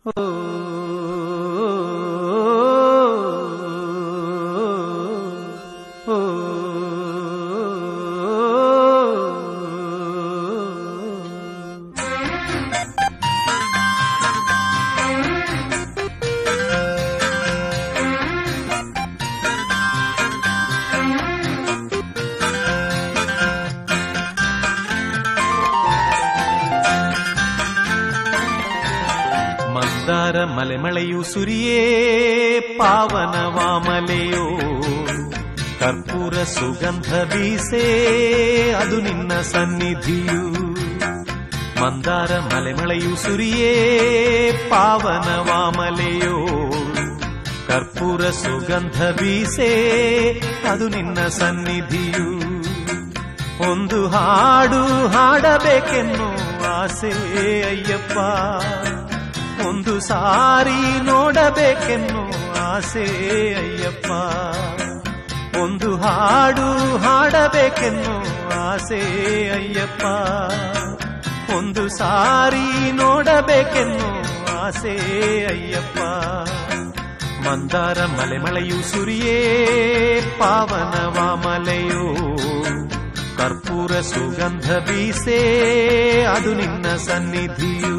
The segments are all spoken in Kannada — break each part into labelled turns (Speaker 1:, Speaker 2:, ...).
Speaker 1: ಮಂದಾರ ಮಲೆಮಳೆಯು ಸುರಿಯೇ ಪಾವನವಾಮಲೆಯೋ ಕರ್ಪೂರ ಸುಗಂಧ ಬೀಸೇ ಅದು ನಿನ್ನ ಸನ್ನಿಧಿಯು ಮಂದಾರ ಮಲೆಮಳೆಯು ಸುರಿಯೇ ಪಾವನವಾಮಲೆಯೋ ಕರ್ಪೂರ ಸುಗಂಧ ಬೀಸೇ ಅದು ನಿನ್ನ ಸನ್ನಿಧಿಯು ಒಂದು ಹಾಡು ಹಾಡಬೇಕೆನ್ನು ಆಸೆ ಅಯ್ಯಪ್ಪ ಒಂದು ಸಾರಿ ನೋಡಬೇಕೆನ್ನು ಆಸೆ ಅಯ್ಯಪ್ಪ ಒಂದು ಹಾಡು ಹಾಡಬೇಕೆನ್ನು ಆಸೆ ಅಯ್ಯಪ್ಪ ಒಂದು ಸಾರಿ ನೋಡಬೇಕೆನ್ನು ಆಸೆ ಅಯ್ಯಪ್ಪ ಮಂದಾರ ಮಲೆಮಳೆಯು ಸುರಿಯೇ ಪಾವನವಾಮಲೆಯೋ ಕರ್ಪೂರ ಸುಗಂಧ ಬೀಸೇ ಅದು ನಿನ್ನ ಸನ್ನಿಧಿಯು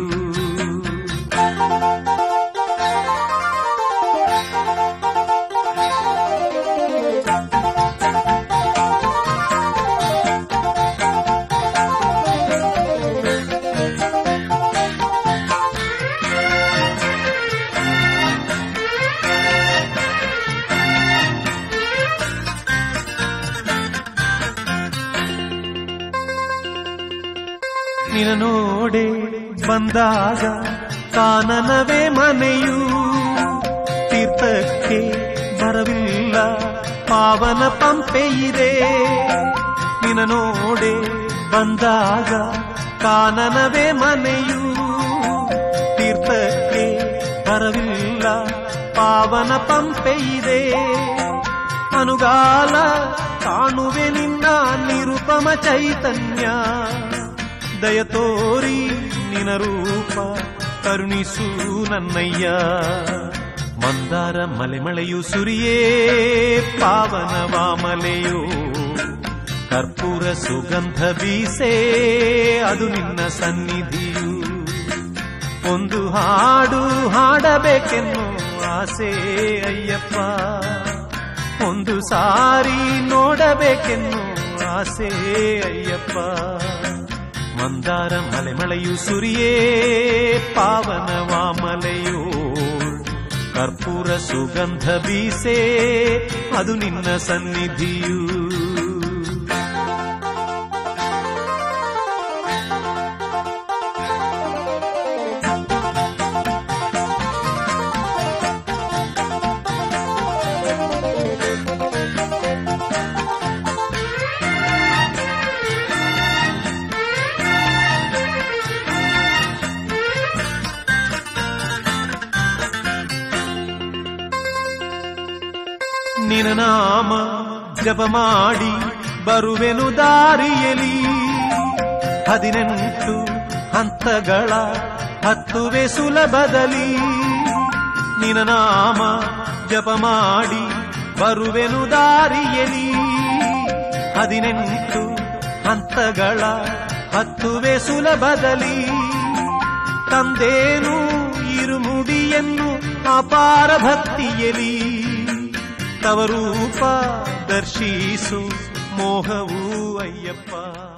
Speaker 1: ನಿನ ನೋಡೆ ಬಂದಾಗ ಕಾನನವೇ ಮನೆಯು ತೀರ್ಥಕ್ಕೆ ಬರವಿಲ್ಲ ಪಾವನ ಪಂಪೆ ಇದೆ ನಿನ ನೋಡೆ ಬಂದಾಗ ಕಾನನವೇ ಮನೆಯು ತೀರ್ಥಕ್ಕೆ ಬರವಿಲ್ಲ ಪಾವನ ಪಂಪೆ ಇದೆ ಅನುಗಾಲ ಕಾಣುವೆ ನಿನ್ನ ನಿರುಪಮ ಚೈತನ್ಯ ದಯ ತೋರಿ ನಿನ ರೂಪ ಕರುಣಿಸು ನನ್ನಯ್ಯ ಮಂದಾರ ಮಲೆಮಳೆಯು ಸುರಿಯೇ ಪಾವನವಾಮಲೆಯೋ ಕರ್ಪೂರ ಸುಗಂಧ ಬೀಸೇ ಅದು ನಿನ್ನ ಸನ್ನಿಧಿಯು ಒಂದು ಹಾಡು ಹಾಡಬೇಕೆನ್ನು ಆಸೆ ಅಯ್ಯಪ್ಪ ಒಂದು ಸಾರಿ ನೋಡಬೇಕೆನ್ನು ಆಸೆ ಅಯ್ಯಪ್ಪ ಮಂದಾರ ಮಲೆಮಳೆಯು ಸುರಿಯೇ ಪಾವನವಾಮಲೆಯೋ ಕರ್ಪೂರ ಸುಗಂಧ ಬೀಸೇ ಅದು ನಿನ್ನ ಸನ್ನಿಧಿಯು ನಿನ ನಾಮ ಜಪ ಮಾಡಿ ಬರುವೆನು ದಾರಿಯಲಿ ಹದಿನೆಂಟು ಹಂತಗಳ ಹತ್ತುವೆ ಸುಲಭದಲ್ಲಿ ನಿನ ನಾಮ ಜಪ ಮಾಡಿ ಬರುವೆನು ದಾರಿಯಲಿ ಹದಿನೆಂಟು ಹಂತಗಳ ಹತ್ತುವೆ ಸುಲಭದಲ್ಲಿ ತಂದೇನು ಇರುಮುಡಿಯನ್ನು ಅಪಾರ ಭಕ್ತಿಯಲಿ ತವರೂಪ ದರ್ಶಿಸು ಮೋಹವು ಅಯ್ಯಪ್ಪ